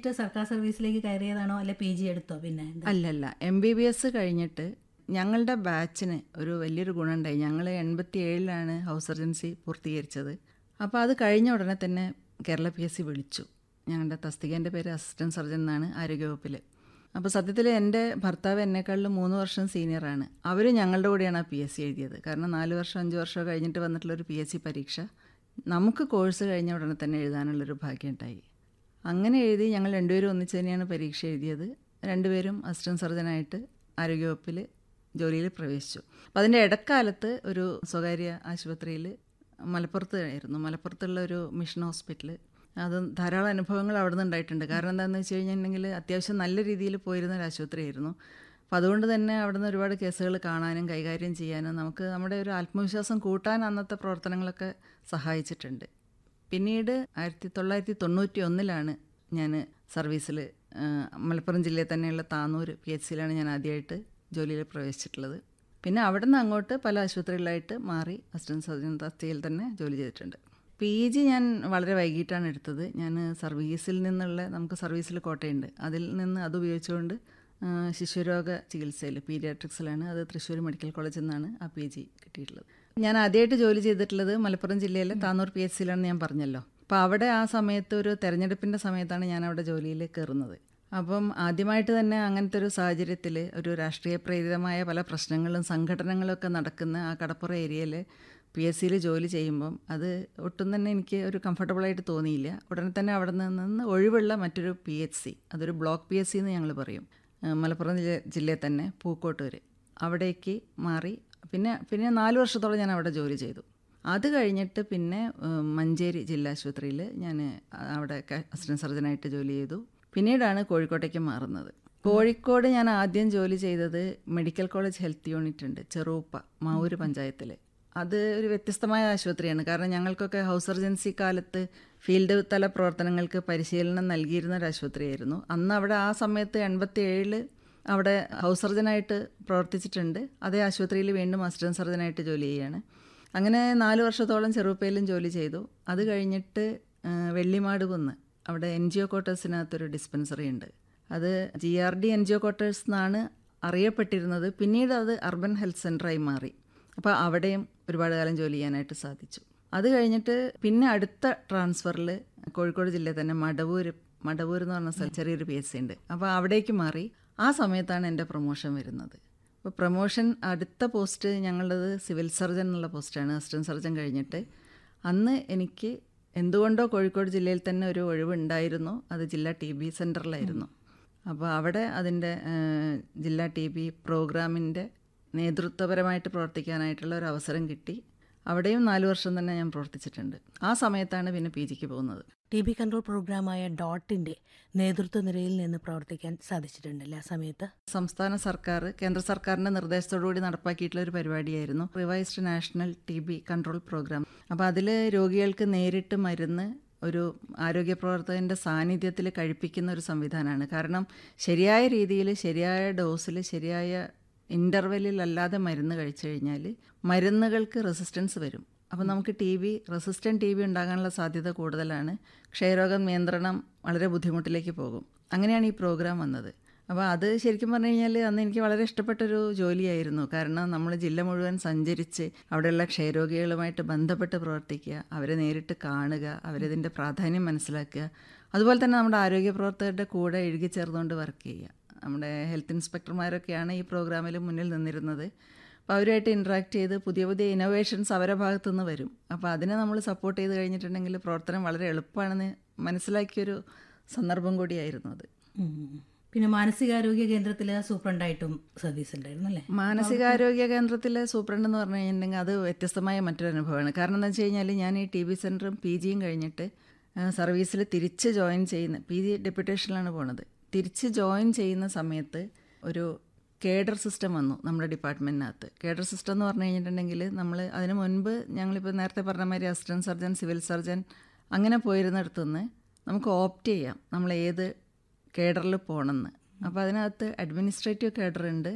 കഴിഞ്ഞിട്ട് സർക്കാർ സർവീസിലേക്ക് കയറിയതാണോ അല്ലെ പി ജി എടുത്തോ പിന്നെ എന്താ? അല്ലല്ല എം ബി ബി എസ് കഴിഞ്ഞിട്ട് ഞങ്ങളുടെ ബാച്ചിന് ഒരു വലിയൊരു ഗുണമുണ്ടായി ഞങ്ങൾ എൺപത്തി ഏഴിലാണ് ഹൗസ് സർജൻസി പൂർത്തീകരിച്ചത് അപ്പോൾ അത് കഴിഞ്ഞ ഉടനെ തന്നെ കേരള പി എസ് സി വിളിച്ചു ഞങ്ങളുടെ തസ്തികേൻ്റെ പേര് അസിസ്റ്റൻറ്റ് സർജൻ എന്നാണ് ആരോഗ്യവകുപ്പിൽ അപ്പോൾ സത്യത്തിൽ എൻ്റെ ഭർത്താവ് എന്നെക്കാളിലും മൂന്ന് വർഷം സീനിയറാണ് അവർ ഞങ്ങളുടെ കൂടെയാണ് ആ പി എസ് സി എഴുതിയത് കാരണം നാല് വർഷം അഞ്ച് വർഷം കഴിഞ്ഞിട്ട് വന്നിട്ടുള്ളൊരു പി എസ് സി പരീക്ഷ നമുക്ക് കോഴ്സ് കഴിഞ്ഞ ഉടനെ തന്നെ എഴുതാനുള്ളൊരു ഭാഗ്യം ഉണ്ടായി അങ്ങനെ എഴുതി ഞങ്ങൾ രണ്ടുപേരും ഒന്നിച്ച് തന്നെയാണ് പരീക്ഷ എഴുതിയത് രണ്ടുപേരും അസിസ്റ്റൻറ്റ് സർജനായിട്ട് ആരോഗ്യവകുപ്പിൽ ജോലിയിൽ പ്രവേശിച്ചു അപ്പോൾ അതിൻ്റെ ഇടക്കാലത്ത് ഒരു സ്വകാര്യ ആശുപത്രിയിൽ മലപ്പുറത്ത് ആയിരുന്നു മലപ്പുറത്തുള്ള ഒരു മിഷൻ ഹോസ്പിറ്റൽ അത് ധാരാളം അനുഭവങ്ങൾ അവിടെ നിന്ന് ഉണ്ടായിട്ടുണ്ട് കാരണം എന്താണെന്ന് വെച്ച് കഴിഞ്ഞിട്ടുണ്ടെങ്കിൽ അത്യാവശ്യം നല്ല രീതിയിൽ പോയിരുന്ന ഒരു ആശുപത്രിയായിരുന്നു അപ്പോൾ അതുകൊണ്ട് തന്നെ അവിടെ നിന്ന് ഒരുപാട് കേസുകൾ കാണാനും കൈകാര്യം ചെയ്യാനും നമുക്ക് നമ്മുടെ ഒരു ആത്മവിശ്വാസം കൂട്ടാൻ അന്നത്തെ പ്രവർത്തനങ്ങളൊക്കെ സഹായിച്ചിട്ടുണ്ട് പിന്നീട് ആയിരത്തി തൊള്ളായിരത്തി തൊണ്ണൂറ്റി ഒന്നിലാണ് ഞാൻ സർവീസിൽ മലപ്പുറം ജില്ലയിൽ തന്നെയുള്ള താന്നൂർ പി എച്ച് സിയിലാണ് ഞാൻ ആദ്യമായിട്ട് ജോലിയിൽ പ്രവേശിച്ചിട്ടുള്ളത് പിന്നെ അവിടെ നിന്ന് അങ്ങോട്ട് പല ആശുപത്രികളിലായിട്ട് മാറി അസിസ്റ്റൻറ്റ് സർജൻ തസ്തികയിൽ തന്നെ ജോലി ചെയ്തിട്ടുണ്ട് പി ജി ഞാൻ വളരെ വൈകിട്ടാണ് എടുത്തത് ഞാൻ സർവീസിൽ നിന്നുള്ള നമുക്ക് സർവീസിൽ കോട്ടയുണ്ട് അതിൽ നിന്ന് അത് ഉപയോഗിച്ചുകൊണ്ട് ആ, ശിശുരോഗ ചികിത്സയിൽ പീഡിയാട്രിക്സിലാണ് അത് തൃശ്ശൂർ മെഡിക്കൽ കോളേജിൽ നിന്നാണ് ആ പി ജി കിട്ടിയിട്ടുള്ളത് ഞാൻ ആദ്യമായിട്ട് ജോലി ചെയ്തിട്ടുള്ളത് മലപ്പുറം ജില്ലയിലെ താന്നൂർ പി എച്ച് സിയിലാണെന്ന് ഞാൻ പറഞ്ഞല്ലോ അപ്പോൾ അവിടെ ആ സമയത്ത് ഒരു തെരഞ്ഞെടുപ്പിൻ്റെ സമയത്താണ് ഞാൻ അവിടെ ജോലിയിൽ കയറുന്നത് അപ്പം ആദ്യമായിട്ട് തന്നെ അങ്ങനത്തെ ഒരു സാഹചര്യത്തിൽ ഒരു രാഷ്ട്രീയ പ്രേരിതമായ പല പ്രശ്നങ്ങളും സംഘടനകളും ഒക്കെ നടക്കുന്ന ആ കടപ്പുറ ഏരിയയിൽ പി എസ് സിയിൽ ജോലി ചെയ്യുമ്പം അത് ഒട്ടും തന്നെ എനിക്ക് ഒരു കംഫർട്ടബിളായിട്ട് തോന്നിയില്ല ഉടനെ തന്നെ അവിടെ നിന്ന് ഒഴിവുള്ള മറ്റൊരു പി എച്ച് സി അതൊരു ബ്ലോക്ക് പി എച്ച് സി എന്ന് ഞങ്ങൾ പറയും ആ, മലപ്പുറം ജില്ല ജില്ലയിൽ തന്നെ പൂക്കോട്ടൂർ അവിടേക്ക് മാറി പിന്നെ പിന്നെ നാല് വർഷത്തോളം ഞാൻ അവിടെ ജോലി ചെയ്തു അത് കഴിഞ്ഞിട്ട് പിന്നെ ഉം, മഞ്ചേരി ജില്ലാ ആശുപത്രിയിൽ ഞാൻ അവിടെ അസിസ്റ്റൻറ്റ് സർജനായിട്ട് ജോലി ചെയ്തു പിന്നീടാണ് കോഴിക്കോട്ടേക്ക് മാറുന്നത് കോഴിക്കോട് ഞാൻ ആദ്യം ജോലി ചെയ്തത് മെഡിക്കൽ കോളേജ് ഹെൽത്ത് യൂണിറ്റ് ഉണ്ട് ചെറൂപ്പ മാവൂര് പഞ്ചായത്തിൽ അത് ഒരു വ്യത്യസ്തമായ ആശുപത്രിയാണ് കാരണം ഞങ്ങൾക്കൊക്കെ ഹൗസ് സർജൻസി കാലത്ത് ഫീൽഡ് തല പ്രവർത്തനങ്ങൾക്ക് പരിശീലനം നൽകിയിരുന്ന ഒരു ആശുപത്രിയായിരുന്നു അന്ന് അവിടെ ആ സമയത്ത് എൺപത്തി ഏഴിൽ അവിടെ ഹൗസ് സർജനായിട്ട് പ്രവർത്തിച്ചിട്ടുണ്ട് അതേ ആശുപത്രിയിൽ വീണ്ടും അസിസ്റ്റൻറ്റ് സർജനായിട്ട് ജോലി ചെയ്യുകയാണ് അങ്ങനെ നാല് വർഷത്തോളം ചെറുപ്പയിലും ജോലി ചെയ്തു അത് കഴിഞ്ഞിട്ട് ആ, വെള്ളിമാട് കുന്ന് അവിടെ എൻ ജി ഒ ക്വാർട്ടേഴ്സിനകത്തൊരു ഡിസ്പെൻസറി ഉണ്ട് അത് G R D N G O quarters എന്നാണ് അറിയപ്പെട്ടിരുന്നത് പിന്നീട് അത് അർബൻ ഹെൽത്ത് സെൻ്ററായി മാറി അപ്പോൾ അവിടെയും ഒരുപാട് കാലം ജോലി ചെയ്യാനായിട്ട് സാധിച്ചു അത് കഴിഞ്ഞിട്ട് പിന്നെ അടുത്ത ട്രാൻസ്ഫറിൽ കോഴിക്കോട് ജില്ലയിൽ തന്നെ മടവൂർ മടവൂർ എന്ന് പറഞ്ഞ സ്ഥലം ചെറിയൊരു പി എസ് സി ഉണ്ട് അപ്പോൾ അവിടേക്ക് മാറി ആ സമയത്താണ് എൻ്റെ പ്രൊമോഷൻ വരുന്നത് അപ്പോൾ പ്രൊമോഷൻ അടുത്ത പോസ്റ്റ് ഞങ്ങളുടേത് സിവിൽ സർജൻ എന്നുള്ള പോസ്റ്റാണ് അസിസ്റ്റൻറ്റ് സർജൻ കഴിഞ്ഞിട്ട് അന്ന് എനിക്ക് എന്തുകൊണ്ടോ കോഴിക്കോട് ജില്ലയിൽ തന്നെ ഒരു ഒഴിവുണ്ടായിരുന്നു അത് ജില്ലാ ടി ബി സെൻറ്ററിലായിരുന്നു അപ്പോൾ അവിടെ അതിൻ്റെ ഏഹ്, ജില്ലാ ടി ബി പ്രോഗ്രാമിൻ്റെ നേതൃത്വപരമായിട്ട് പ്രവർത്തിക്കാനായിട്ടുള്ള ഒരു അവസരം കിട്ടി അവിടെയും നാല് വർഷം തന്നെ ഞാൻ പ്രവർത്തിച്ചിട്ടുണ്ട് ആ സമയത്താണ് പിന്നെ പി ജിക്ക് പോകുന്നത് ടി ബി കൺട്രോൾ പ്രോഗ്രാമായ ഡോട്ടിന്റെ നേതൃത്വ നിരയിൽ നിന്ന് പ്രവർത്തിക്കാൻ സാധിച്ചിട്ടുണ്ടല്ലേ ആ സമയത്ത് സംസ്ഥാന സർക്കാർ കേന്ദ്ര സർക്കാരിൻ്റെ നിർദ്ദേശത്തോടുകൂടി നടപ്പാക്കിയിട്ടുള്ള ഒരു പരിപാടിയായിരുന്നു revised national T B control program അപ്പോൾ അതിൽ രോഗികൾക്ക് നേരിട്ട് മരുന്ന് ഒരു ആരോഗ്യ പ്രവർത്തകൻ്റെ സാന്നിധ്യത്തിൽ കഴിപ്പിക്കുന്ന ഒരു സംവിധാനമാണ് കാരണം ശരിയായ രീതിയിൽ ശരിയായ ഡോസിൽ ശരിയായ ഇൻ്റർവെല്ലിൽ അല്ലാതെ മരുന്ന് കഴിച്ചു കഴിഞ്ഞാൽ മരുന്നുകൾക്ക് റെസിസ്റ്റൻസ് വരും അപ്പോൾ നമുക്ക് T B resistant T B ഉണ്ടാകാനുള്ള സാധ്യത കൂടുതലാണ് ക്ഷയരോഗ നിയന്ത്രണം വളരെ ബുദ്ധിമുട്ടിലേക്ക് പോകും അങ്ങനെയാണ് ഈ പ്രോഗ്രാം വന്നത് അപ്പോൾ അത് ശരിക്കും പറഞ്ഞു കഴിഞ്ഞാൽ അന്ന് എനിക്ക് വളരെ ഇഷ്ടപ്പെട്ടൊരു ജോലിയായിരുന്നു കാരണം നമ്മൾ ജില്ല മുഴുവൻ സഞ്ചരിച്ച് അവിടെയുള്ള ക്ഷയരോഗികളുമായിട്ട് ബന്ധപ്പെട്ട് പ്രവർത്തിക്കുക അവരെ നേരിട്ട് കാണുക അവരതിൻ്റെ പ്രാധാന്യം മനസ്സിലാക്കുക അതുപോലെ തന്നെ നമ്മുടെ ആരോഗ്യ പ്രവർത്തകരുടെ കൂടെ ഇഴുകി ചേർന്നുകൊണ്ട് വർക്ക് ചെയ്യുക നമ്മുടെ ഹെൽത്ത് ഇൻസ്പെക്ടർമാരൊക്കെയാണ് ഈ പ്രോഗ്രാമിൽ മുന്നിൽ നിന്നിരുന്നത് അപ്പോൾ അവരുമായിട്ട് ഇൻട്രാക്ട് ചെയ്ത് പുതിയ പുതിയ ഇന്നോവേഷൻസ് അവരുടെ ഭാഗത്തു നിന്ന് വരും അപ്പോൾ അതിനെ നമ്മൾ സപ്പോർട്ട് ചെയ്ത് കഴിഞ്ഞിട്ടുണ്ടെങ്കിൽ പ്രവർത്തനം വളരെ എളുപ്പമാണെന്ന് മനസ്സിലാക്കിയൊരു സന്ദർഭം കൂടിയായിരുന്നു അത് ഉം. പിന്നെ മാനസികാരോഗ്യ കേന്ദ്രത്തിൽ സൂപ്രണ്ടായിട്ടും സർവീസ് ഉണ്ടായിരുന്നു അല്ലേ മാനസികാരോഗ്യ കേന്ദ്രത്തിലെ സൂപ്രണ്ട് എന്ന് പറഞ്ഞു കഴിഞ്ഞിട്ടുണ്ടെങ്കിൽ അത് വ്യത്യസ്തമായ മറ്റൊരു അനുഭവമാണ് കാരണം എന്താ വെച്ച് കഴിഞ്ഞാൽ ഞാൻ ഈ ടി ബി സെൻറ്ററും പി ജിയും കഴിഞ്ഞിട്ട് സർവീസിൽ തിരിച്ച് ജോയിൻ ചെയ്യുന്ന പി ജി ഡെപ്യൂട്ടേഷനിലാണ് പോണത് തിരിച്ച് ജോയിൻ ചെയ്യുന്ന സമയത്ത് ഒരു കേഡർ സിസ്റ്റം വന്നു നമ്മുടെ ഡിപ്പാർട്ട്മെൻറ്റിനകത്ത് കേഡർ സിസ്റ്റം എന്ന് പറഞ്ഞു കഴിഞ്ഞിട്ടുണ്ടെങ്കിൽ നമ്മൾ അതിന് മുൻപ് ഞങ്ങളിപ്പോൾ നേരത്തെ പറഞ്ഞ മാതിരി അസിസ്റ്റൻറ്റ് സർജൻ സിവിൽ സർജൻ അങ്ങനെ പോയിരുന്നിടത്തുനിന്ന് നമുക്ക് ഓപ്റ്റ് ചെയ്യാം നമ്മൾ ഏത് കേഡറിൽ പോകണമെന്ന് അപ്പോൾ അതിനകത്ത് അഡ്മിനിസ്ട്രേറ്റീവ് കേഡർ ഉണ്ട്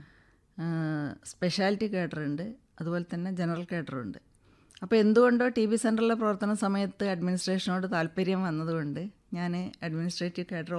സ്പെഷ്യാലിറ്റി കേഡർ ഉണ്ട് അതുപോലെ തന്നെ ജനറൽ കേഡറുണ്ട് അപ്പോൾ എന്തുകൊണ്ടോ ടി ബി സെൻറ്ററിലെ പ്രവർത്തന സമയത്ത് അഡ്മിനിസ്ട്രേഷനോട് താല്പര്യം വന്നതുകൊണ്ട് ഞാൻ അഡ്മിനിസ്ട്രേറ്റീവ് കേഡർ